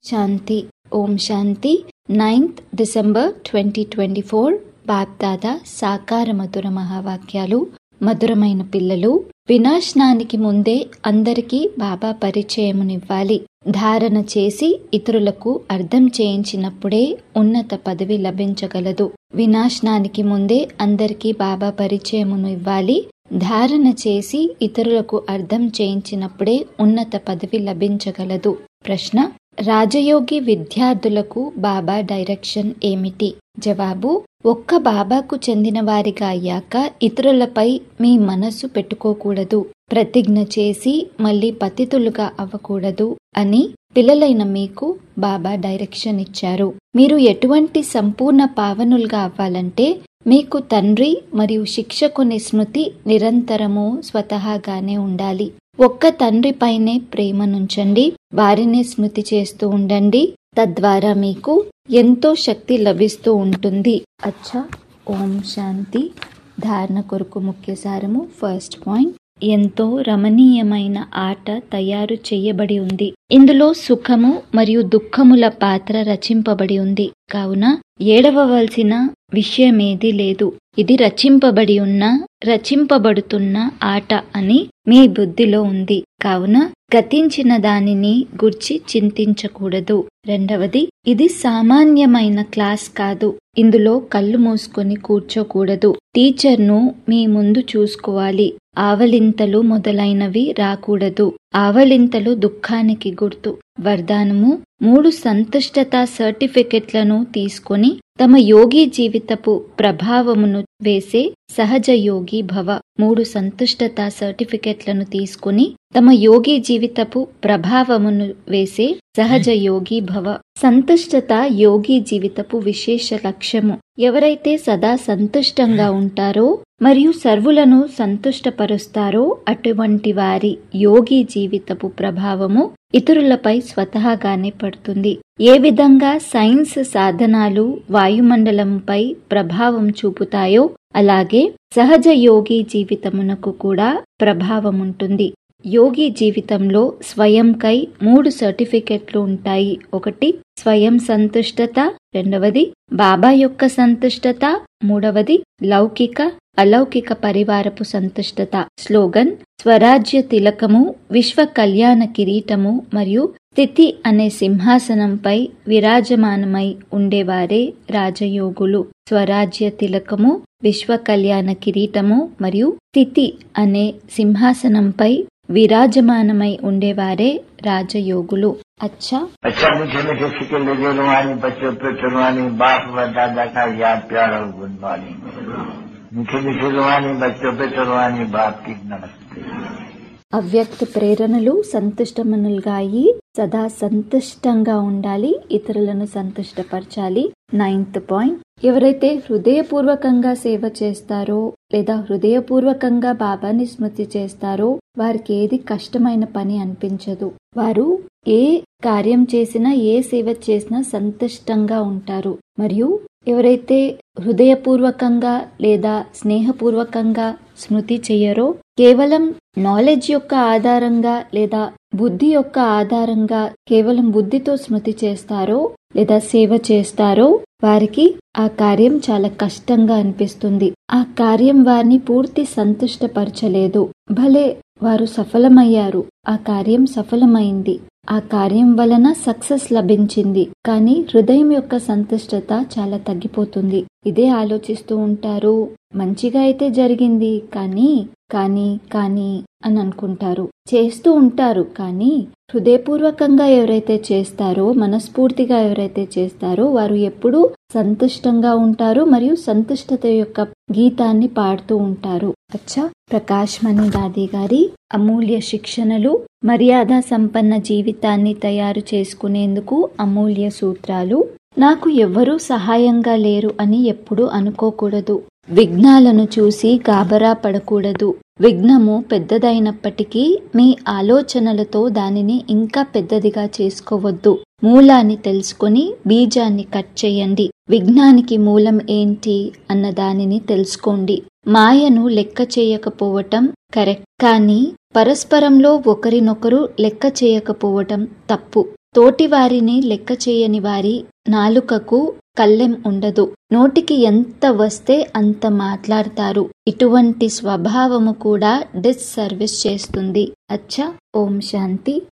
శాంతి ఓం శాంతి ninth December twenty twenty four Bapdada సాకార మధుర మహావాక్యాలు మధురమైన పిల్లలు వినాశనానికి ముందే అందరికీ బాబా పరిచయమునివ్వాలి ధారణ చేసి ఇతరులకు అర్థం చేయించినప్పుడే ఉన్నత పదవి లభించగలదు వినాశనానికి ముందే అందరికీ బాబా పరిచయమును ఇవ్వాలి ధారణ చేసి ఇతరులకు అర్థం చేయించినప్పుడే ఉన్నత పదవి లభించగలదు ప్రశ్న రాజయోగి విద్యార్థులకు బాబా డైరెక్షన్ ఏమిటి జవాబు ఒక్క బాబాకు చెందిన వారిగా అయ్యాక ఇతరులపై మీ మనస్సు పెట్టుకోకూడదు ప్రతిజ్ఞ చేసి మళ్ళీ పతితులుగా అవ్వకూడదు అని పిల్లలైన మీకు బాబా డైరెక్షన్ ఇచ్చారు మీరు ఎటువంటి సంపూర్ణ పావనులుగా అవ్వాలంటే మీకు తండ్రి మరియు శిక్షకుని స్మృతి నిరంతరము స్వతహాగానే ఉండాలి ఒక్క తండ్రిపైనే ప్రేమనుంచండి వారిని స్మృతి చేస్తూ ఉండండి తద్వారా మీకు ఎంతో శక్తి లభిస్తూ ఉంటుంది అచ్చా ఓం శాంతి ధారణ కొరకు ముఖ్య సారము ఫస్ట్ పాయింట్ ఎంతో రమణీయమైన ఆట తయారు చేయబడి ఉంది ఇందులో సుఖము మరియు దుఃఖముల పాత్ర రచింపబడి ఉంది కావున ఏడవవలసిన విషయమేదీ లేదు ఇది రచింపబడి ఉన్న రచింపబడుతున్న ఆట అని మీ బుద్ధిలో ఉంది కావున గతించిన దానిని గుర్చి చింతించకూడదు రెండవది ఇది సామాన్యమైన క్లాస్ కాదు ఇందులో కళ్ళు మూసుకొని కూర్చోకూడదు టీచర్ను మీ ముందు చూసుకోవాలి ఆవలింతలు మొదలైనవి రాకూడదు ఆవలింతలు దుఃఖానికి గుర్తు వరదానము మూడు సంతుష్టత సర్టిఫికెట్లను తీసుకొని తమ యోగి జీవితపు ప్రభావమును వేసే సహజ యోగి భవ మూడు సంతుష్టత సర్టిఫికెట్లను తీసుకుని తమ యోగి జీవితపు ప్రభావమును వేసే సహజ యోగి భవ సంతుష్టత యోగి జీవితపు విశేష లక్ష్యము ఎవరైతే సదా సంతుష్టంగా ఉంటారో మరియు సర్వులను సంతుష్టపరుస్తారో అటువంటి వారి యోగి జీవితపు ప్రభావము ఇతరులపై స్వతహాగానే పడుతుంది ఏ విధంగా సైన్స్ సాధనాలు వాయుమండలంపై ప్రభావం చూపుతాయో అలాగే సహజ యోగి జీవితమునకు కూడా ప్రభావం ఉంటుంది యోగి జీవితంలో స్వయంకై మూడు సర్టిఫికెట్లు ఉంటాయి ఒకటి స్వయం సంతుష్టత రెండవది బాబా యొక్క సంతుష్టత మూడవది లౌకిక అలౌకిక పరివారపు సంతుష్టత స్లోగన్ స్వరాజ్య తిలకము విశ్వ కళ్యాణ కిరీటము మరియు స్థితి అనే సింహాసనంపై విరాజమానమై ఉండేవారే రాజయోగులు స్వరాజ్య తిలకము విశ్వ కళ్యాణ కిరీటము మరియు స్థితి అనే సింహాసనంపై విరాజమానమై ఉండేవారే రాజయోగులు अच्छा अच्छा मीठे मीठे सिक्के लगे रुहानी बच्चों पे चुनवानी बाप व दादा का याद प्यार और गुणवानी मीठे मीठे रुहानी बच्चों पे चुनवानी बाप की नमस्ते అవ్యక్త ప్రేరణలు సంతుష్టమనులుగా అయ్యి సదా సంతుష్టంగా ఉండాలి ఇతరులను సంతుష్టపరచాలి నైన్త్ పాయింట్ ఎవరైతే హృదయపూర్వకంగా సేవ చేస్తారో లేదా హృదయపూర్వకంగా బాబాని స్మృతి చేస్తారో వారికి ఏది కష్టమైన పని అనిపించదు వారు ఏ కార్యం చేసినా ఏ సేవ చేసినా సంతుష్టంగా ఉంటారు మరియు ఎవరైతే హృదయపూర్వకంగా లేదా స్నేహపూర్వకంగా స్మృతి చెయ్యరో కేవలం నాలెడ్జ్ యొక్క ఆధారంగా లేదా బుద్ధి యొక్క ఆధారంగా కేవలం బుద్ధితో స్మృతి చేస్తారో లేదా సేవ చేస్తారో వారికి ఆ కార్యం చాలా కష్టంగా అనిపిస్తుంది ఆ కార్యం వారిని పూర్తి సంతుష్టపరచలేదు భలే వారు సఫలమయ్యారు ఆ కార్యం సఫలమైంది ఆ కార్యం వలన సక్సెస్ లభించింది కానీ హృదయం యొక్క సంతుష్టత చాలా తగ్గిపోతుంది ఇదే ఆలోచిస్తూ ఉంటారు మంచిగా అయితే జరిగింది కానీ కానీ కానీ అని అనుకుంటారు చేస్తూ ఉంటారు కానీ హృదయపూర్వకంగా ఎవరైతే చేస్తారో మనస్ఫూర్తిగా ఎవరైతే చేస్తారో వారు ఎప్పుడూ సంతుష్టంగా ఉంటారు మరియు సంతుష్టత యొక్క గీతాన్ని పాడుతూ ఉంటారు అచ్చా ప్రకాష్ మణి దాది గారి అమూల్య శిక్షణలు మర్యాద సంపన్న జీవితాన్ని తయారు చేసుకునేందుకు అమూల్య సూత్రాలు నాకు ఎవ్వరూ సహాయంగా లేరు అని ఎప్పుడూ అనుకోకూడదు విఘ్నాలను చూసి గాబరా పడకూడదు విఘ్నము పెద్దదైనప్పటికీ మీ ఆలోచనలతో దానిని ఇంకా పెద్దదిగా చేసుకోవద్దు మూలాన్ని తెలుసుకొని బీజాన్ని కట్ చేయండి విఘ్నానికి మూలం ఏంటి అన్న దానిని తెలుసుకోండి మాయను లెక్క చేయకపోవటం కరెక్ట్ కానీ పరస్పరంలో ఒకరినొకరు లెక్క చేయకపోవటం తప్పు తోటి వారిని లెక్క చేయని వారి నాలుకకు కళ్ళెం ఉండదు నోటికి ఎంత వస్తే అంత మాట్లాడతారు ఇటువంటి స్వభావము కూడా డిస్ సర్వీస్ చేస్తుంది అచ్చా ఓం శాంతి